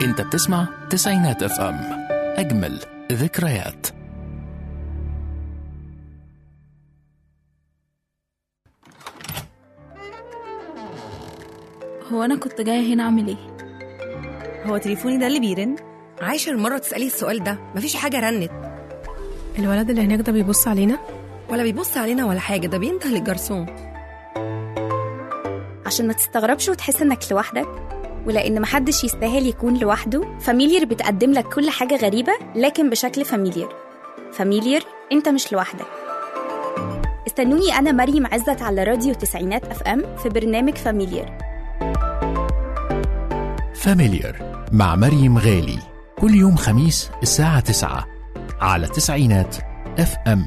انت بتسمع تسعينات اف ام اجمل ذكريات هو أنا كنت جاية هنا أعمل إيه؟ هو تليفوني ده اللي بيرن عايشة المرة تسألي السؤال ده مفيش حاجة رنت الولد اللي هناك ده بيبص علينا ولا بيبص علينا ولا حاجة ده بينده للجرسون عشان ما تستغربش وتحس انك لوحدك ولان محدش يستاهل يكون لوحده فاميليير بتقدم لك كل حاجه غريبه لكن بشكل فاميليير فاميليير انت مش لوحدك استنوني انا مريم عزت على راديو تسعينات اف ام في برنامج فاميليير فاميليار مع مريم غالي كل يوم خميس الساعة 9 على تسعينات اف ام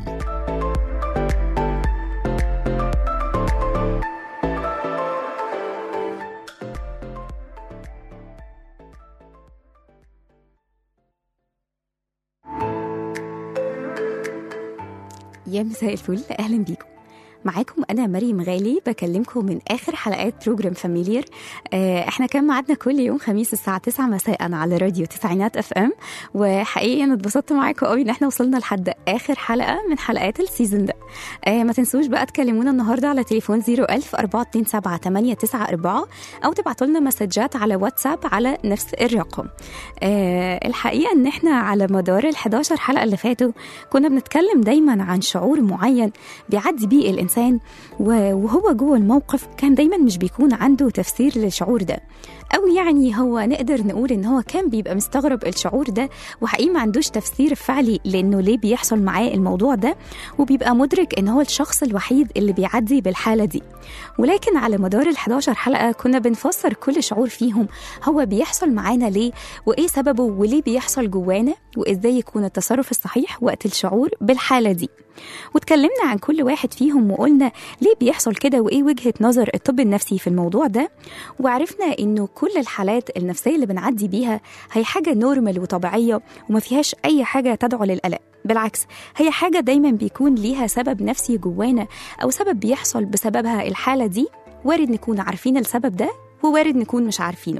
يا مساء الفل اهلا بيكم معاكم انا مريم غالي بكلمكم من اخر حلقات بروجرام فاميليير آه احنا كان ميعادنا كل يوم خميس الساعه 9 مساء على راديو تسعينات اف ام وحقيقي انا اتبسطت معاكم قوي ان احنا وصلنا لحد اخر حلقه من حلقات السيزون ده آه ما تنسوش بقى تكلمونا النهارده على تليفون 01000 427 894 او تبعتوا لنا مسجات على واتساب على نفس الرقم آه الحقيقه ان احنا على مدار ال 11 حلقه اللي فاتوا كنا بنتكلم دايما عن شعور معين بيعدي بيه الانسان و- وهو جوه الموقف كان دايما مش بيكون عنده تفسير للشعور ده او يعني هو نقدر نقول ان هو كان بيبقى مستغرب الشعور ده وحقيقي ما عندوش تفسير فعلي لانه ليه بيحصل معاه الموضوع ده وبيبقى مدرك ان هو الشخص الوحيد اللي بيعدي بالحاله دي ولكن على مدار ال 11 حلقه كنا بنفسر كل شعور فيهم هو بيحصل معانا ليه وايه سببه وليه بيحصل جوانا وازاي يكون التصرف الصحيح وقت الشعور بالحاله دي واتكلمنا عن كل واحد فيهم وقلنا ليه بيحصل كده وايه وجهه نظر الطب النفسي في الموضوع ده وعرفنا انه كل الحالات النفسيه اللي بنعدي بيها هي حاجه نورمال وطبيعيه وما فيهاش اي حاجه تدعو للقلق بالعكس هي حاجه دايما بيكون ليها سبب نفسي جوانا او سبب بيحصل بسببها الحاله دي وارد نكون عارفين السبب ده ووارد نكون مش عارفينه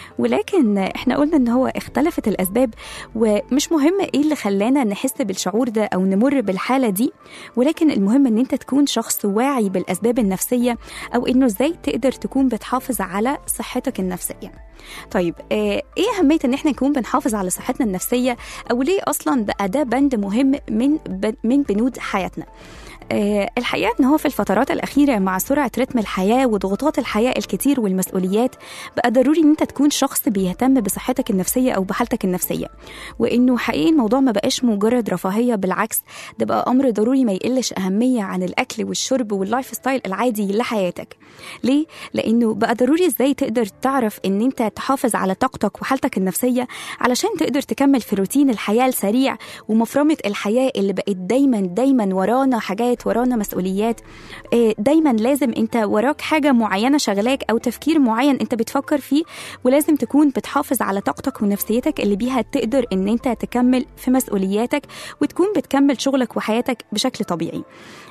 ولكن احنا قلنا ان هو اختلفت الاسباب ومش مهم ايه اللي خلانا نحس بالشعور ده او نمر بالحاله دي ولكن المهم ان انت تكون شخص واعي بالاسباب النفسيه او انه ازاي تقدر تكون بتحافظ على صحتك النفسيه طيب آه، ايه اهميه ان احنا نكون بنحافظ على صحتنا النفسيه او ليه اصلا بقى ده بند مهم من ب- من بنود حياتنا آه، الحقيقه ان هو في الفترات الاخيره مع سرعه رتم الحياه وضغوطات الحياه الكتير والمسؤوليات بقى ضروري ان انت تكون شخص بيهتم بصحتك النفسيه او بحالتك النفسيه وانه حقيقي الموضوع ما بقاش مجرد رفاهيه بالعكس ده بقى امر ضروري ما يقلش اهميه عن الاكل والشرب واللايف ستايل العادي لحياتك ليه لانه بقى ضروري ازاي تقدر تعرف ان انت تحافظ على طاقتك وحالتك النفسيه علشان تقدر تكمل في روتين الحياه السريع ومفرمه الحياه اللي بقت دايما دايما ورانا حاجات ورانا مسؤوليات آه، دايما لازم انت وراك حاجه معينه شغلاك او تفكير معين انت بتفكر فيه ولازم تكون بتحافظ على طاقتك ونفسيتك اللي بيها تقدر ان انت تكمل في مسؤولياتك وتكون بتكمل شغلك وحياتك بشكل طبيعي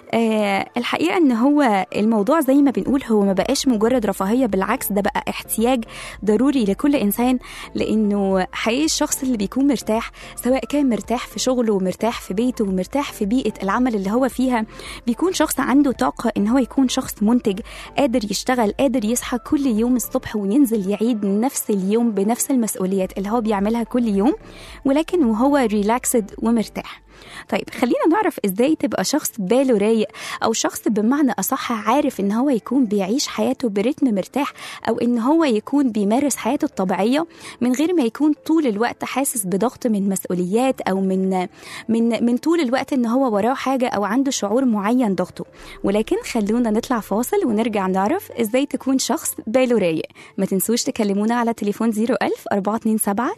آه الحقيقه ان هو الموضوع زي ما بنقول هو ما بقاش مجرد رفاهيه بالعكس ده بقى احتياج ضروري لكل انسان لانه حقيقي الشخص اللي بيكون مرتاح سواء كان مرتاح في شغله ومرتاح في بيته ومرتاح في بيئه العمل اللي هو فيها بيكون شخص عنده طاقه ان هو يكون شخص منتج قادر يشتغل قادر يصحى كل يوم الصبح وينزل يعيد نفس اليوم بنفس المسؤوليات اللي هو بيعملها كل يوم ولكن وهو ريلاكسد ومرتاح طيب خلينا نعرف ازاي تبقى شخص باله رايق او شخص بمعنى اصح عارف ان هو يكون بيعيش حياته برتم مرتاح او ان هو يكون بيمارس حياته الطبيعيه من غير ما يكون طول الوقت حاسس بضغط من مسؤوليات او من من من طول الوقت ان هو وراه حاجه او عنده شعور معين ضغطه ولكن خلونا نطلع فاصل ونرجع نعرف ازاي تكون شخص باله رايق ما تنسوش تكلمونا على تليفون 01000 427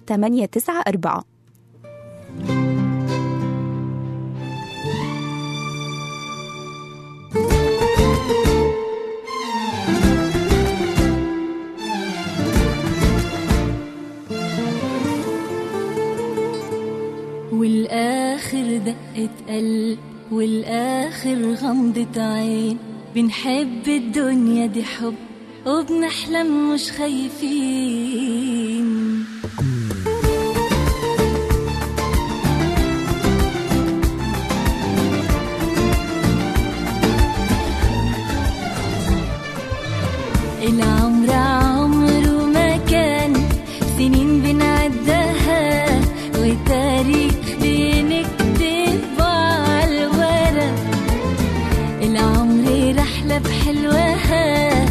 894 والآخر دقة قلب والآخر غمضة عين بنحب الدنيا دي حب وبنحلم مش خايفين العمر عمره ما كان سنين بنعدها وتاريخ بنكتبه على الورق العمر رحلة بحلوها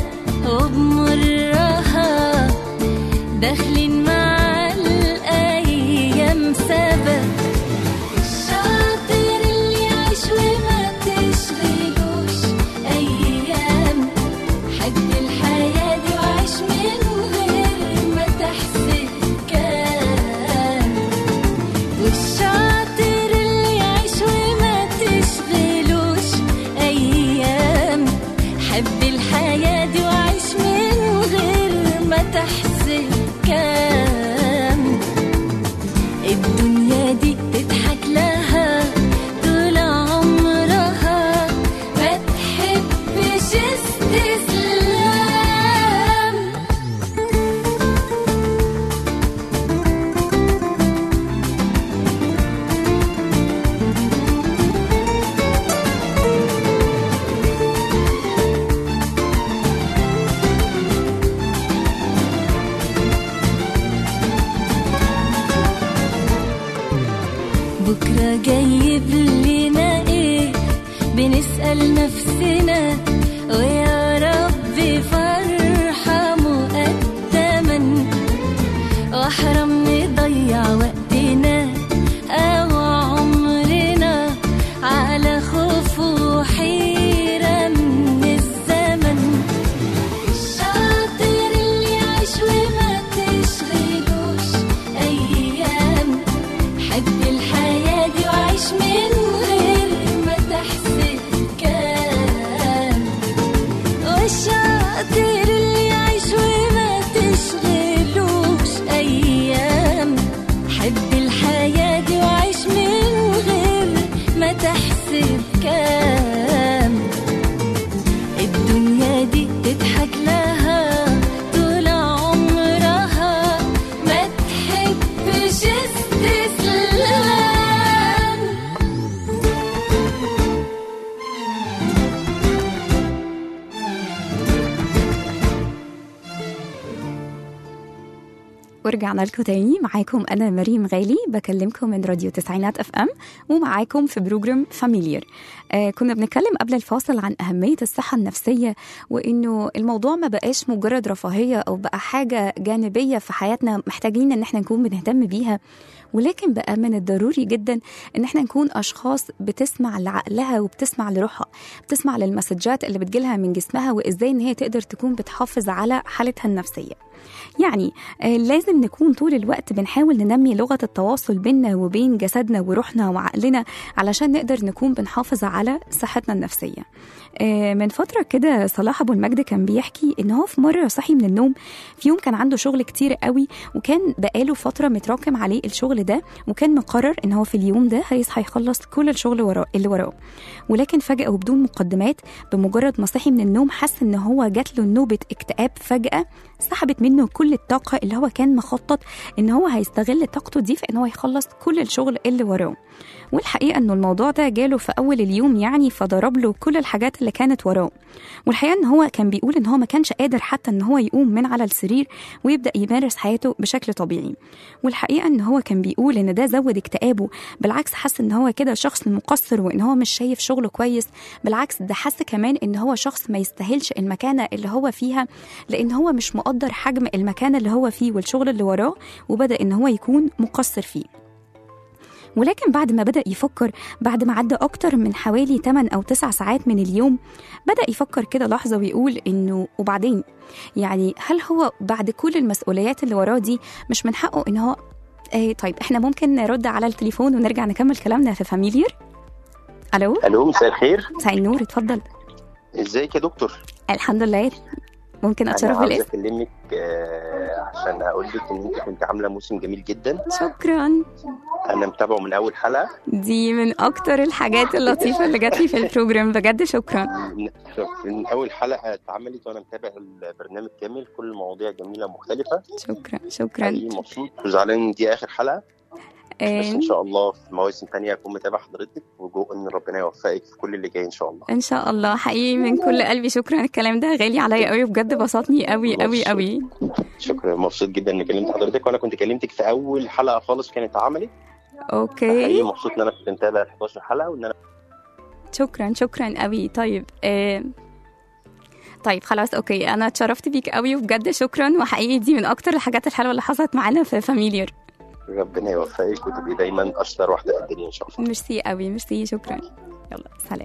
وبمرها داخلين مع الأيام سبق الشاطر اللي يعيش وما تشغلوش أيام حب الحياة دي وعيش من غير ما تحسب كام والشاطر اللي يعيش وما تشغلوش أيام حب الحياة دي وعيش من غير ما تحسب كام الدنيا دي تضحك لها طول عمرها ما تحبش استسلام بكرة جايب لنا ايه بنسأل نفسنا ويا رب فرحة مقدما واحرم نضيع وقتنا او عمرنا على خوف وحيرة من الزمن الشاطر اللي يعيش وما تشغلوش ايام حب الحياة دي وعيش من غير ما تحسب كام والشاطر اللي يعيش وما تشغلوش أيام حب الحياة دي وعيش من غير ما تحسب كام الدنيا دي تضحك لها طول عمرها ما تحبش استسلام ورجعنا لكم تاني معاكم أنا مريم غالي بكلمكم من راديو تسعينات اف ام ومعاكم في بروجرام فاميليير آه كنا بنتكلم قبل الفاصل عن أهمية الصحة النفسية وإنه الموضوع ما بقاش مجرد رفاهية أو بقى حاجة جانبية في حياتنا محتاجين إن احنا نكون بنهتم بيها ولكن بقى من الضروري جدا ان احنا نكون اشخاص بتسمع لعقلها وبتسمع لروحها بتسمع للمسجات اللي بتجيلها من جسمها وازاي ان هي تقدر تكون بتحافظ على حالتها النفسيه يعني آه، لازم نكون طول الوقت بنحاول ننمي لغة التواصل بيننا وبين جسدنا وروحنا وعقلنا علشان نقدر نكون بنحافظ على صحتنا النفسية آه، من فترة كده صلاح أبو المجد كان بيحكي إن هو في مرة صحي من النوم في يوم كان عنده شغل كتير قوي وكان بقاله فترة متراكم عليه الشغل ده وكان مقرر إن هو في اليوم ده هيصحى يخلص كل الشغل وراه اللي وراه ولكن فجأة وبدون مقدمات بمجرد ما صحي من النوم حس إن هو جات له نوبة اكتئاب فجأة سحبت منه كل الطاقة اللي هو كان مخطط إن هو هيستغل طاقته دي في إن هو يخلص كل الشغل اللي وراه والحقيقة إنه الموضوع ده جاله في أول اليوم يعني فضرب له كل الحاجات اللي كانت وراه والحقيقة إن هو كان بيقول إن هو ما كانش قادر حتى إن هو يقوم من على السرير ويبدأ يمارس حياته بشكل طبيعي والحقيقة إن هو كان بيقول إن ده زود اكتئابه بالعكس حس إن هو كده شخص مقصر وإن هو مش شايف شغله كويس بالعكس ده حس كمان إن هو شخص ما يستاهلش المكانة اللي هو فيها لأن هو مش مقدر حجم المكان اللي هو فيه والشغل اللي وراه وبدأ إن هو يكون مقصر فيه ولكن بعد ما بدأ يفكر بعد ما عدى أكتر من حوالي 8 أو 9 ساعات من اليوم بدأ يفكر كده لحظة ويقول إنه وبعدين يعني هل هو بعد كل المسؤوليات اللي وراه دي مش من حقه إن هو إيه طيب إحنا ممكن نرد على التليفون ونرجع نكمل كلامنا في فاميليير ألو الو مساء الخير مساء النور اتفضل ازيك يا دكتور الحمد لله ممكن انا أتشرف عاوز بالاسم اكلمك آه، عشان اقول لك ان انت كنت عامله موسم جميل جدا شكرا انا متابعه من اول حلقه دي من أكتر الحاجات اللطيفة اللي جات لي في البروجرام بجد شكرا من- من اول حلقه اتعملت وانا متابع البرنامج كامل كل المواضيع جميله ومختلفه شكرا شكرا حقيقي مبسوط وزعلان إن دي اخر حلقه بس آه، ان شاء الله في مواسم تانية اكون متابع حضرتك وجو ان ربنا يوفقك في كل اللي جاي ان شاء الله ان شاء الله حقيقي من كل قلبي شكرا الكلام ده غالي عليا قوي بجد بسطني قوي قوي قوي شكرا مبسوط جدا اني كلمت حضرتك وانا كنت كلمتك في اول حلقه خالص كانت عملت حقيقي اوكي مبسوط ان انا كنت متابع 11 حلقه وان انا شكرا شكرا قوي طيب آه، طيب خلاص اوكي انا اتشرفت بيك قوي وبجد شكرا وحقيقي دي من اكتر الحاجات الحلوه اللي حصلت معانا في فاميليار ربنا يوفقك وتبقي دايما اشطر واحده في الدنيا ان شاء الله ميرسي قوي ميرسي شكرا يلا سلام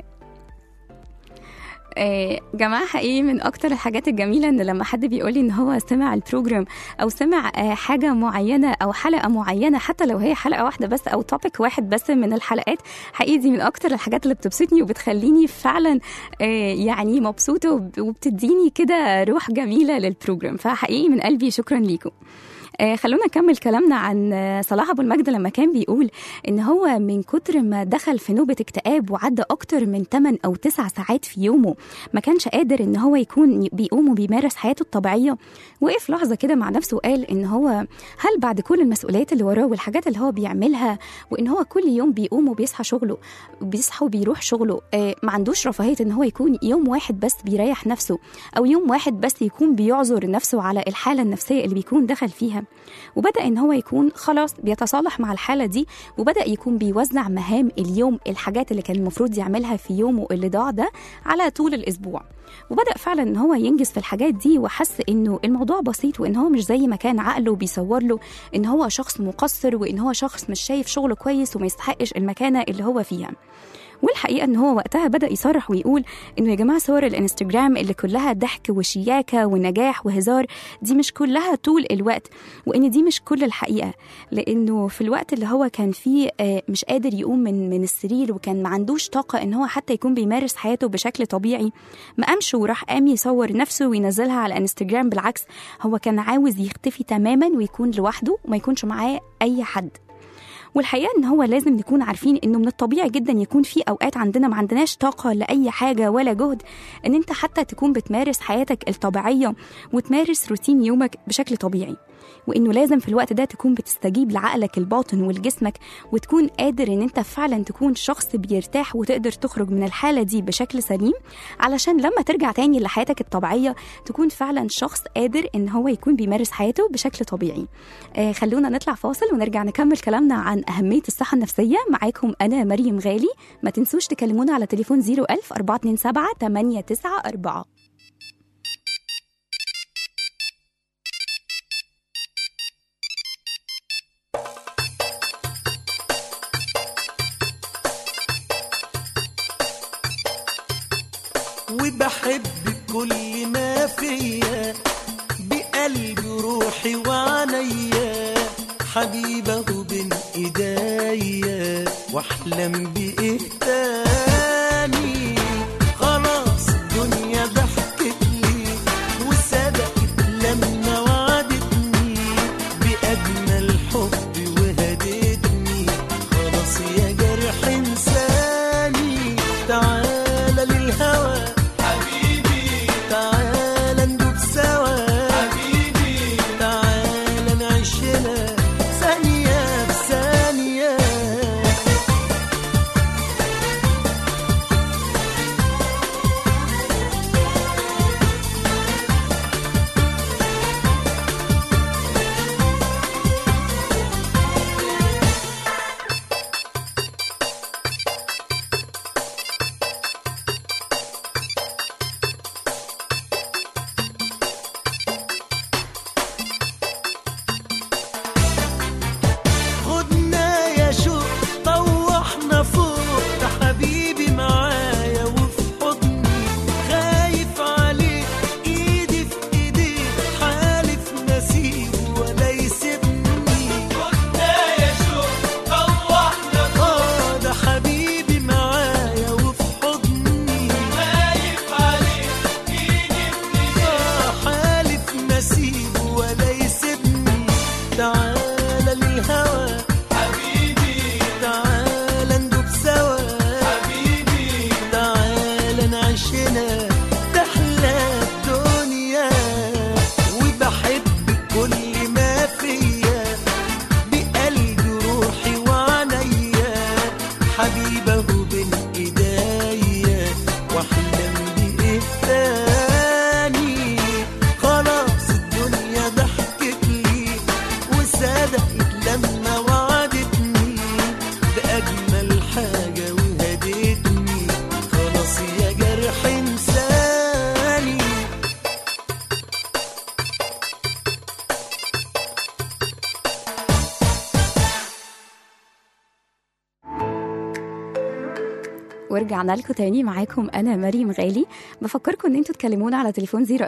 آه، جماعة حقيقي من أكتر الحاجات الجميلة إن لما حد بيقول لي إن هو سمع البروجرام أو سمع آه، حاجة معينة أو حلقة معينة حتى لو هي حلقة واحدة بس أو توبيك واحد بس من الحلقات حقيقي دي من أكتر الحاجات اللي بتبسطني وبتخليني فعلا آه، يعني مبسوطة وب- وبتديني كده روح جميلة للبروجرام فحقيقي من قلبي شكرا ليكم آه، خلونا نكمل كلامنا عن آه، صلاح ابو المجد لما كان بيقول ان هو من كتر ما دخل في نوبه اكتئاب وعدى اكتر من 8 او 9 ساعات في يومه ما كانش قادر ان هو يكون بيقوم وبيمارس حياته الطبيعيه وقف لحظه كده مع نفسه وقال ان هو هل بعد كل المسؤوليات اللي وراه والحاجات اللي هو بيعملها وان هو كل يوم بيقوم وبيصحى شغله بيصحى وبيروح شغله آه، ما عندوش رفاهيه ان هو يكون يوم واحد بس بيريح نفسه او يوم واحد بس يكون بيعذر نفسه على الحاله النفسيه اللي بيكون دخل فيها وبدا ان هو يكون خلاص بيتصالح مع الحاله دي وبدا يكون بيوزع مهام اليوم الحاجات اللي كان المفروض يعملها في يومه اللي ضاع ده على طول الاسبوع وبدا فعلا ان هو ينجز في الحاجات دي وحس انه الموضوع بسيط وان هو مش زي ما كان عقله بيصور له ان هو شخص مقصر وان هو شخص مش شايف شغله كويس وما يستحقش المكانه اللي هو فيها والحقيقه ان هو وقتها بدا يصرح ويقول انه يا جماعه صور الانستجرام اللي كلها ضحك وشياكه ونجاح وهزار دي مش كلها طول الوقت وان دي مش كل الحقيقه لانه في الوقت اللي هو كان فيه آه، مش قادر يقوم من من السرير وكان ما عندوش طاقه ان هو حتى يكون بيمارس حياته بشكل طبيعي ما قامش وراح قام يصور نفسه وينزلها على انستجرام بالعكس هو كان عاوز يختفي تماما ويكون لوحده وما يكونش معاه اي حد والحقيقه ان هو لازم نكون عارفين انه من الطبيعي جدا يكون في اوقات عندنا ما عندناش طاقه لاي حاجه ولا جهد ان انت حتى تكون بتمارس حياتك الطبيعيه وتمارس روتين يومك بشكل طبيعي وانه لازم في الوقت ده تكون بتستجيب لعقلك الباطن ولجسمك وتكون قادر ان انت فعلا تكون شخص بيرتاح وتقدر تخرج من الحاله دي بشكل سليم علشان لما ترجع تاني لحياتك الطبيعيه تكون فعلا شخص قادر ان هو يكون بيمارس حياته بشكل طبيعي آه خلونا نطلع فاصل ونرجع نكمل كلامنا عن اهميه الصحه النفسيه معاكم انا مريم غالي ما تنسوش تكلمونا على تليفون 01000 427 894 وبحب كل ما فيا بقلبي وروحي وعينيا حبيبه بين ايديا واحلم بايه تاني خلاص الدنيا ضحكت لي وصدقت لما وعدتني باجمل حب وهدتني خلاص يا جرح انساني تعالى للهوى حبيبي تعالى ندوب سوا حبيبي تعالى نعيشنا ثانية بثانية ورجعنا لكم تاني معاكم انا مريم غالي بفكركم ان انتوا تكلمونا على تليفون 010427894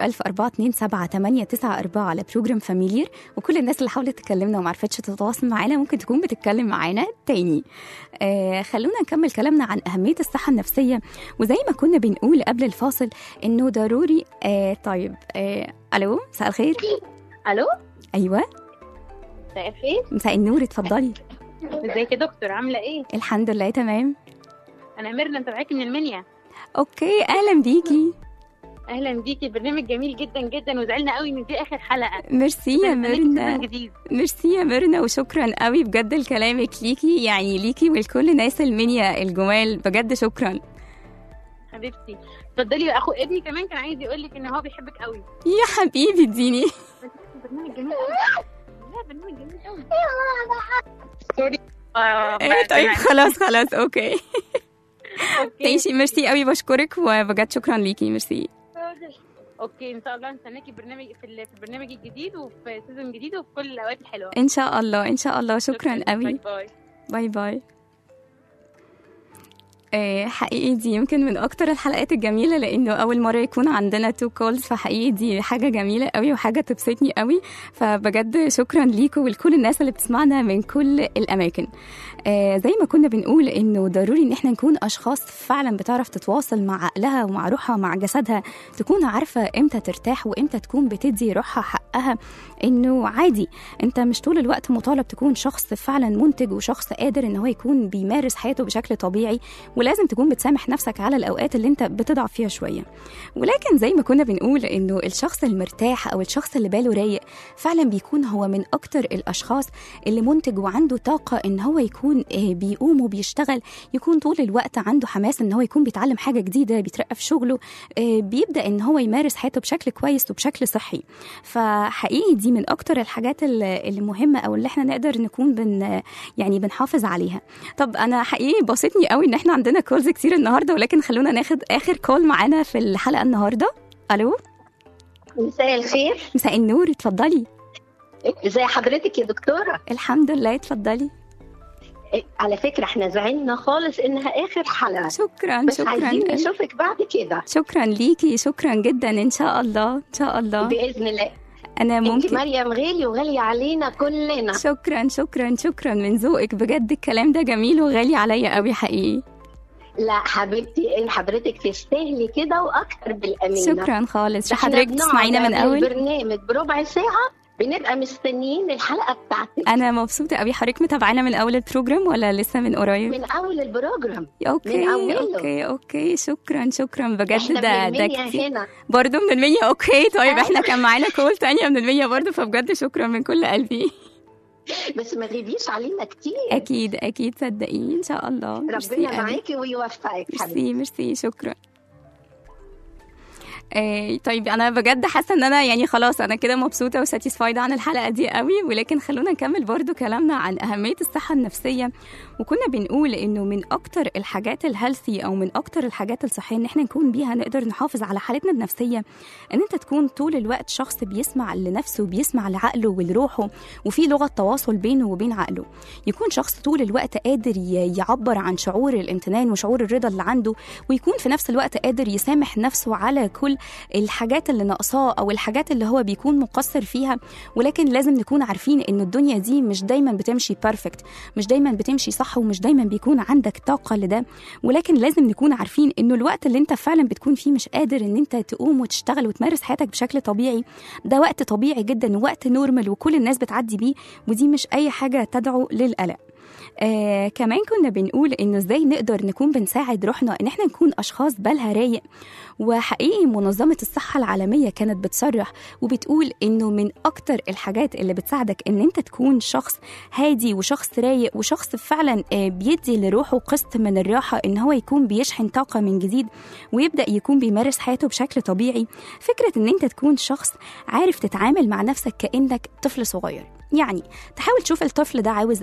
على بروجرام فاميلير وكل الناس اللي حاولت تكلمنا وما عرفتش تتواصل معانا ممكن تكون بتتكلم معانا تاني آه خلونا نكمل كلامنا عن اهميه الصحه النفسيه وزي ما كنا بنقول قبل الفاصل انه ضروري آه طيب آه الو مساء الخير الو ايوه مساء الخير مساء النور اتفضلي ازيك يا دكتور عامله ايه الحمد لله تمام انا ميرنا متابعاكي من المنيا اوكي اهلا بيكي اهلا بيكي برنامج جميل جدا جدا وزعلنا قوي ان دي اخر حلقه ميرسي يا بنستناكي في ميرنا سيزون جديد ميرسي يا ميرنا وشكرا قوي بجد لكلامك ليكي يعني ليكي ولكل ناس المنيا الجمال بجد شكرا حبيبتي اتفضلي اخو ابني كمان كان عايز يقول لك ان هو بيحبك قوي يا حبيبي اديني برنامج جميل قوي لا برنامج جميل قوي سوري آه، ايه طيب خلاص خلاص اوكي اوكي تعيشي ميرسي قوي بشكرك وبجد شكرا ليكي ميرسي اوكي ان شاء الله نستناكي برنامج في ال- في البرنامج الجديد وفي سيزون جديد وفي كل الاوقات الحلوه ان شاء الله ان شاء الله شكرا باي قوي باي باي باي آه، حقيقي دي يمكن من اكتر الحلقات الجميله لانه اول مره يكون عندنا تو كولز فحقيقي دي حاجه جميله قوي وحاجه تبسطني قوي فبجد شكرا ليكم ولكل الناس اللي بتسمعنا من كل الاماكن آه، زي ما كنا بنقول انه ضروري ان احنا نكون اشخاص فعلا بتعرف تتواصل مع عقلها ومع روحها ومع جسدها تكون عارفه امتى ترتاح وامتى تكون بتدي روحها حقها انه عادي انت مش طول الوقت مطالب تكون شخص فعلا منتج وشخص قادر ان هو يكون بيمارس حياته بشكل طبيعي ولازم تكون بتسامح نفسك على الاوقات اللي انت بتضعف فيها شويه ولكن زي ما كنا بنقول انه الشخص المرتاح او الشخص اللي باله رايق فعلا بيكون هو من اكتر الاشخاص اللي منتج وعنده طاقه ان هو يكون آه، بيقوم وبيشتغل يكون طول الوقت عنده حماس ان هو يكون بيتعلم حاجه جديده بيترقى في شغله آه، بيبدا ان هو يمارس حياته بشكل كويس وبشكل صحي فحقيقي دي من اكتر الحاجات اللي اللي مهمه او اللي احنا نقدر نكون بن يعني بنحافظ عليها طب انا حقيقي بسطني قوي ان احنا عندنا كولز كتير النهارده ولكن خلونا ناخد اخر كول معانا في الحلقه النهارده الو مساء الخير مساء النور اتفضلي ازي حضرتك يا دكتورة الحمد لله اتفضلي إيه، على فكرة احنا زعلنا خالص انها اخر حلقة شكرا بس شكرا عايزين نشوفك بعد كده شكرا ليكي شكرا جدا ان شاء الله ان شاء الله بإذن الله انا انت ممكن مريم غالي وغالية علينا كلنا شكرا شكرا شكرا من ذوقك بجد الكلام ده جميل وغالي عليا قوي حقيقي لا حبيبتي إيه، حضرتك تستاهلي كده واكتر بالامانة شكرا خالص إحنا حضرتك بنقعد تسمعينا من قبل اول البرنامج بربع ساعة بنبقى مستنيين الحلقة بتاعتك انا مبسوطه قوي حضرتك متابعانا من اول البروجرام ولا لسه من قريب من اول البروجرام اوكي من أوله. اوكي اوكي شكرا شكرا بجد احنا ده من ده المنيا كتير هنا برضه من المية اوكي طيب احنا كان معانا كول تانية من المية برضه فبجد شكرا من كل قلبي بس ما تغيبيش علينا كتير اكيد اكيد صدقيني ان شاء الله ميرسي ربنا قوي. معاكي ويوفقك حبيبتي ميرسي ميرسي شكرا آه طيب انا بجد حاسه ان انا يعني خلاص انا كده مبسوطه وساتيسفايد عن الحلقه دي قوي ولكن خلونا نكمل برضو كلامنا عن اهميه الصحه النفسيه وكنا بنقول انه من اكتر الحاجات الهيلثي او من اكتر الحاجات الصحيه ان احنا نكون بيها نقدر نحافظ على حالتنا النفسيه ان انت تكون طول الوقت شخص بيسمع لنفسه بيسمع لعقله ولروحه وفي لغه تواصل بينه وبين عقله يكون شخص طول الوقت قادر ي- يعبر عن شعور الامتنان وشعور الرضا اللي عنده ويكون في نفس الوقت قادر يسامح نفسه على كل الحاجات اللي ناقصاه او الحاجات اللي هو بيكون مقصر فيها ولكن لازم نكون عارفين ان الدنيا دي مش دايما بتمشي بيرفكت مش دايما بتمشي صح ومش دايما بيكون عندك طاقه لده ولكن لازم نكون عارفين انه الوقت اللي انت فعلا بتكون فيه مش قادر ان انت تقوم وتشتغل وتمارس حياتك بشكل طبيعي ده وقت طبيعي جدا ووقت نورمال وكل الناس بتعدي بيه ودي مش اي حاجه تدعو للقلق آه كمان كنا بنقول انه ازاي نقدر نكون بنساعد روحنا ان احنا نكون اشخاص بالها رايق وحقيقي منظمة الصحة العالمية كانت بتصرح وبتقول انه من اكتر الحاجات اللي بتساعدك ان انت تكون شخص هادي وشخص رايق وشخص فعلا آه، بيدي لروحه قسط من الراحة ان هو يكون بيشحن طاقة من جديد ويبدأ يكون بيمارس حياته بشكل طبيعي فكرة ان انت تكون شخص عارف تتعامل مع نفسك كأنك طفل صغير يعني تحاول تشوف الطفل ده عاوز ايه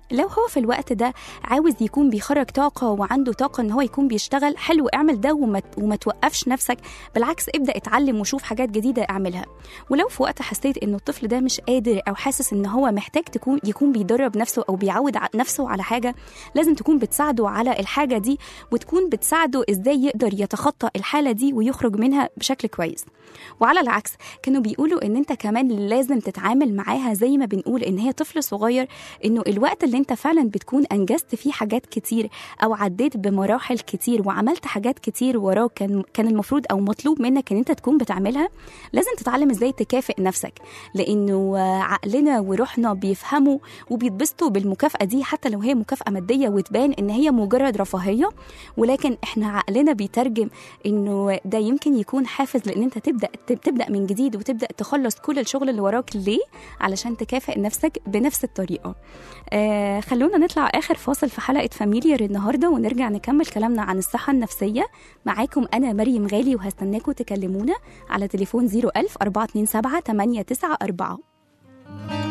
لو هو في الوقت ده عاوز يكون بيخرج طاقه وعنده طاقه ان هو يكون بيشتغل حلو اعمل ده وما, وما توقفش نفسك بالعكس ابدا اتعلم وشوف حاجات جديده اعملها ولو في وقت حسيت انه الطفل ده مش قادر او حاسس ان هو محتاج تكون يكون بيدرب نفسه او بيعود ع- نفسه على حاجه لازم تكون بتساعده على الحاجه دي وتكون بتساعده ازاي يقدر يتخطى الحاله دي ويخرج منها بشكل كويس وعلى العكس كانوا بيقولوا ان انت كمان لازم تتعامل معاها زي ما بنقول ان هي طفل صغير انه الوقت اللي انت فعلا بتكون انجزت فيه حاجات كتير او عديت بمراحل كتير وعملت حاجات كتير وراه كان كان المفروض او مطلوب منك ان انت تكون بتعملها لازم تتعلم ازاي تكافئ نفسك لانه آه، عقلنا وروحنا بيفهموا وبيتبسطوا بالمكافاه دي حتى لو هي مكافاه ماديه وتبان ان هي مجرد رفاهيه ولكن احنا عقلنا بيترجم انه ده يمكن يكون حافز لان انت تبدا تبدا من جديد وتبدا تخلص كل الشغل اللي وراك ليه علشان تكافئ نفسك بنفس الطريقه آه خلونا نطلع اخر فاصل في حلقه فاميليار النهارده ونرجع نكمل كلامنا عن الصحه النفسيه معاكم انا مريم غالي وهستناكم تكلمونا على تليفون 01000 427 894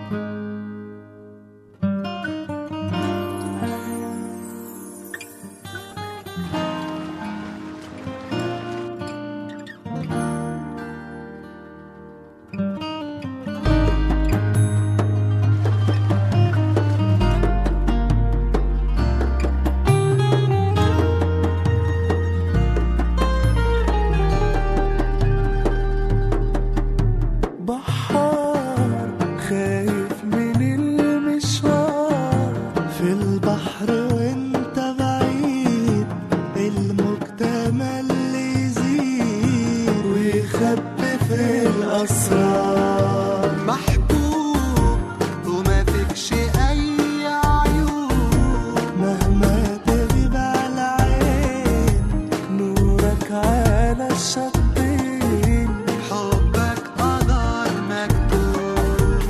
بحار خايف من المشوار في البحر وانت بعيد المجتمع اللي يزيد ويخبي في الأسرار محبوب وما فيكش أي عيوب مهما تغيب على العين نورك على الشطين حبك قدر مكتوب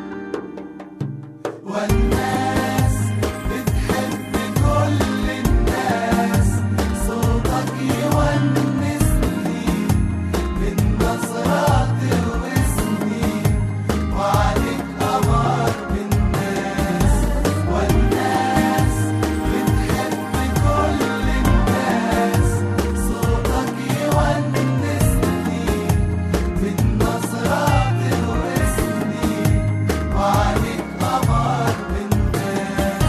والناس بتحب كل الناس صوتك يونسني من نظرات واسمي وعليك قمر بالناس والناس بتحب كل الناس صوتك يونسني من نظرات واسمي وعليك قمر بالناس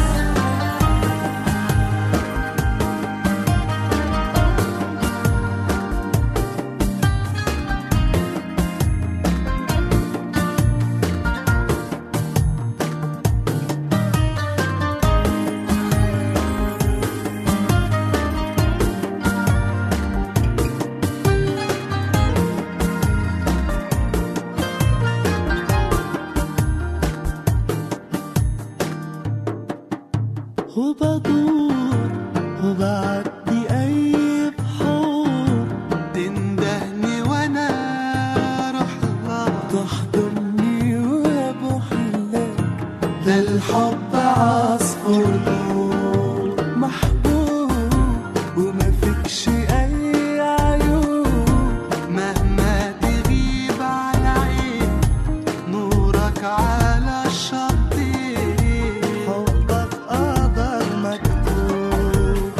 وبدور وبعدي أي بحور تندهني وأنا أروح لها تحضني وأبوح لك ده الحب عصفور دور محبوب وما فيكش أي عيوب مهما تغيب على عين نورك على الشطين حبك قدر مكتوب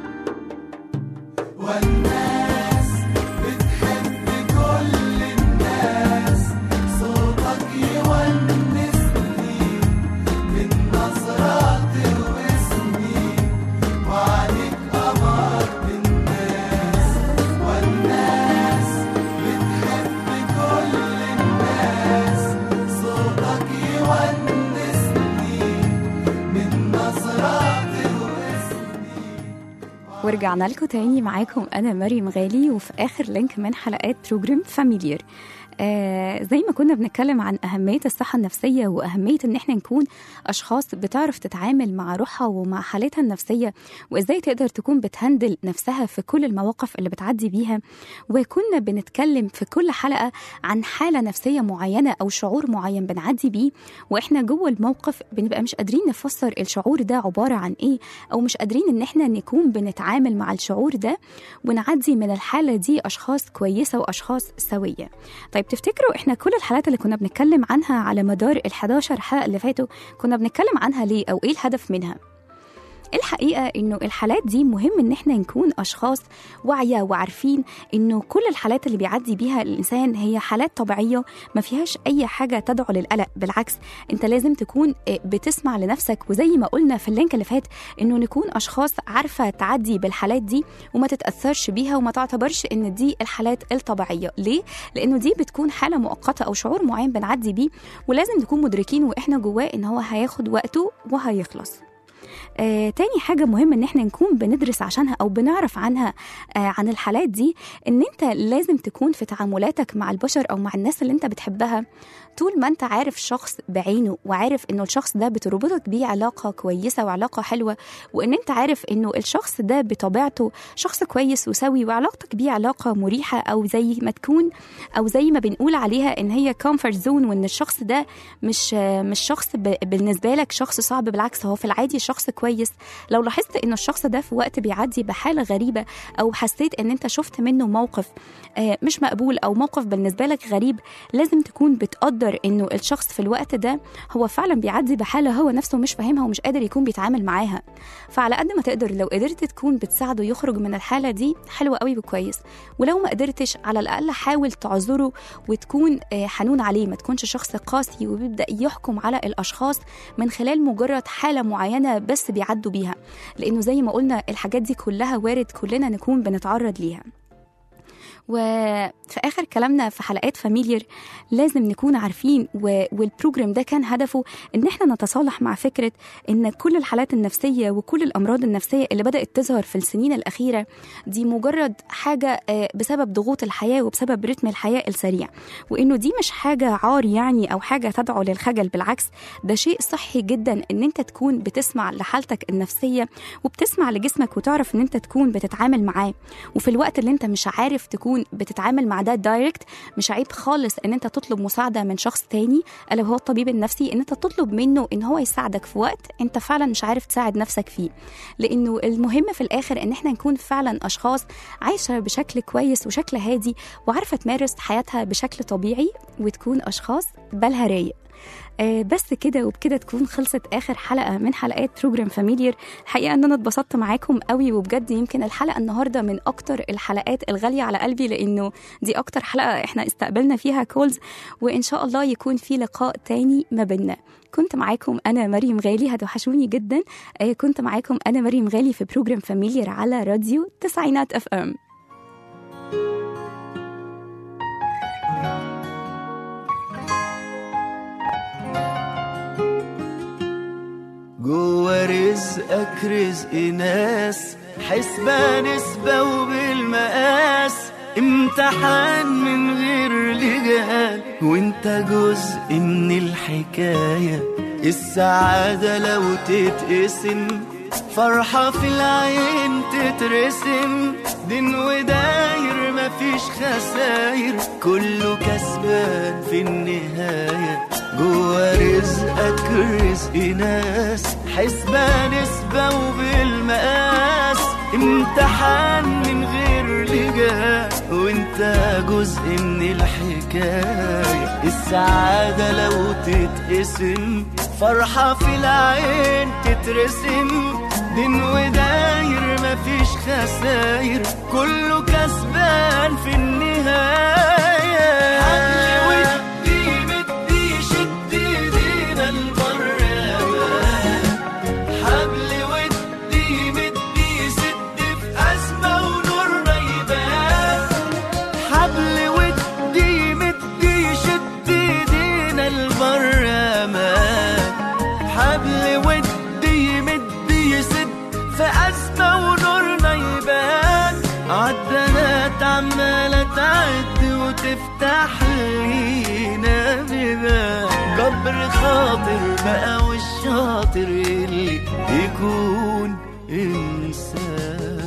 والناس بتحب كل الناس صوتك يونسني من نظرات واسمي وعليك قمر بالناس والناس بتحب كل الناس صوتك يونسني من نظرات واسمي ورجعنا لكم تاني معاكم انا مريم غالي وفي اخر لينك من حلقات بروجرام فاميليار آه زي ما كنا بنتكلم عن أهمية الصحة النفسية وأهمية إن إحنا نكون أشخاص بتعرف تتعامل مع روحها ومع حالتها النفسية وإزاي تقدر تكون بتهندل نفسها في كل المواقف اللي بتعدي بيها وكنا بنتكلم في كل حلقة عن حالة نفسية معينة أو شعور معين بنعدي بيه وإحنا جوه الموقف بنبقى مش قادرين نفسر الشعور ده عبارة عن إيه أو مش قادرين إن إحنا نكون بنتعامل مع الشعور ده ونعدي من الحالة دي أشخاص كويسة وأشخاص سوية طيب تفتكروا احنا كل الحالات اللي كنا بنتكلم عنها على مدار ال 11 حلقه اللي فاتوا كنا بنتكلم عنها ليه او ايه الهدف منها الحقيقة إنه الحالات دي مهم إن إحنا نكون أشخاص واعية وعارفين إنه كل الحالات اللي بيعدي بيها الإنسان هي حالات طبيعية ما فيهاش أي حاجة تدعو للقلق بالعكس أنت لازم تكون آه، بتسمع لنفسك وزي ما قلنا في اللينك اللي فات إنه نكون أشخاص عارفة تعدي بالحالات دي وما تتأثرش بيها وما تعتبرش إن دي الحالات الطبيعية ليه؟ لأنه دي بتكون حالة مؤقتة أو شعور معين بنعدي بيه ولازم نكون مدركين وإحنا جواه إن هو هياخد وقته وهيخلص آه، تاني حاجة مهم ان احنا نكون بندرس عشانها او بنعرف عنها آه، عن الحالات دي ان انت لازم تكون في تعاملاتك مع البشر او مع الناس اللي انت بتحبها طول ما انت عارف شخص بعينه وعارف انه الشخص ده بتربطك بيه علاقة كويسة وعلاقة حلوة وان انت عارف انه الشخص ده بطبيعته شخص كويس وسوي وعلاقتك بيه علاقة مريحة او زي ما تكون او زي ما بنقول عليها ان هي كومفورت زون وان الشخص ده مش آه، مش شخص ب- بالنسبة لك شخص صعب بالعكس هو في العادي شخص كويس لو لاحظت ان الشخص ده في وقت بيعدي بحالة غريبة او حسيت ان انت شفت منه موقف آه، مش مقبول او موقف بالنسبة لك غريب لازم تكون بتقدر انه الشخص في الوقت ده هو فعلا بيعدي بحالة هو نفسه مش فاهمها ومش قادر يكون بيتعامل معاها فعلى قد ما تقدر لو قدرت تكون بتساعده يخرج من الحالة دي حلوة قوي وكويس ولو ما قدرتش على الأقل حاول تعذره وتكون آه، حنون عليه ما تكونش شخص قاسي وبيبدأ يحكم على الأشخاص من خلال مجرد حالة معينة بس بيعدوا بيها لأنه زي ما قلنا الحاجات دي كلها وارد كلنا نكون بنتعرض ليها وفي اخر كلامنا في حلقات فاميلير لازم نكون عارفين و... والبروجرام ده كان هدفه ان احنا نتصالح مع فكره ان كل الحالات النفسيه وكل الامراض النفسيه اللي بدات تظهر في السنين الاخيره دي مجرد حاجه آه، بسبب ضغوط الحياه وبسبب رتم الحياه السريع وانه دي مش حاجه عار يعني او حاجه تدعو للخجل بالعكس ده شيء صحي جدا ان انت تكون بتسمع لحالتك النفسيه وبتسمع لجسمك وتعرف ان انت تكون بتتعامل معاه وفي الوقت اللي انت مش عارف تكون بتتعامل مع ده دايركت مش عيب خالص ان انت تطلب مساعده من شخص تاني الا وهو الطبيب النفسي ان انت تطلب منه ان هو يساعدك في وقت انت فعلا مش عارف تساعد نفسك فيه لانه المهم في الاخر ان احنا نكون فعلا اشخاص عايشه بشكل كويس وشكل هادي وعارفه تمارس حياتها بشكل طبيعي وتكون اشخاص بالها رايق آه، بس كده وبكده تكون خلصت اخر حلقه من حلقات بروجرام فاميلير الحقيقه ان انا اتبسطت معاكم قوي وبجد يمكن الحلقه النهارده من اكتر الحلقات الغاليه على قلبي لانه دي اكتر حلقه احنا استقبلنا فيها كولز وان شاء الله يكون في لقاء تاني ما بيننا كنت معاكم انا مريم غالي هتوحشوني جدا آه، كنت معاكم انا مريم غالي في بروجرام فاميلير على راديو تسعينات اف ام جوا رزقك رزق ناس حسبة نسبة وبالمقاس امتحان من غير لجان وانت جزء من الحكاية السعادة لو تتقسم فرحة في العين تترسم دين وداير مفيش خساير كله كسبان في النهاية جوا رزقك رزق ناس حسبة نسبة وبالمقاس امتحان من غير لجان وانت جزء من الحكاية السعادة لو تتقسم فرحة في العين تترسم دين وداير مفيش خساير كله كسبان في النهاية حبل ودي مدي شد ايدينا البر يا مان حبل ودي مدي سد في أزمة ونورنا يبان حبل ودي مدي شد ايدينا البر يا مان حبل ودي مدي يسد في أزمة ونورنا يبان عدنات عمالة تعد وتفتح لينا بيبان جبر خاطر بقى والشاطر اللي يكون إنسان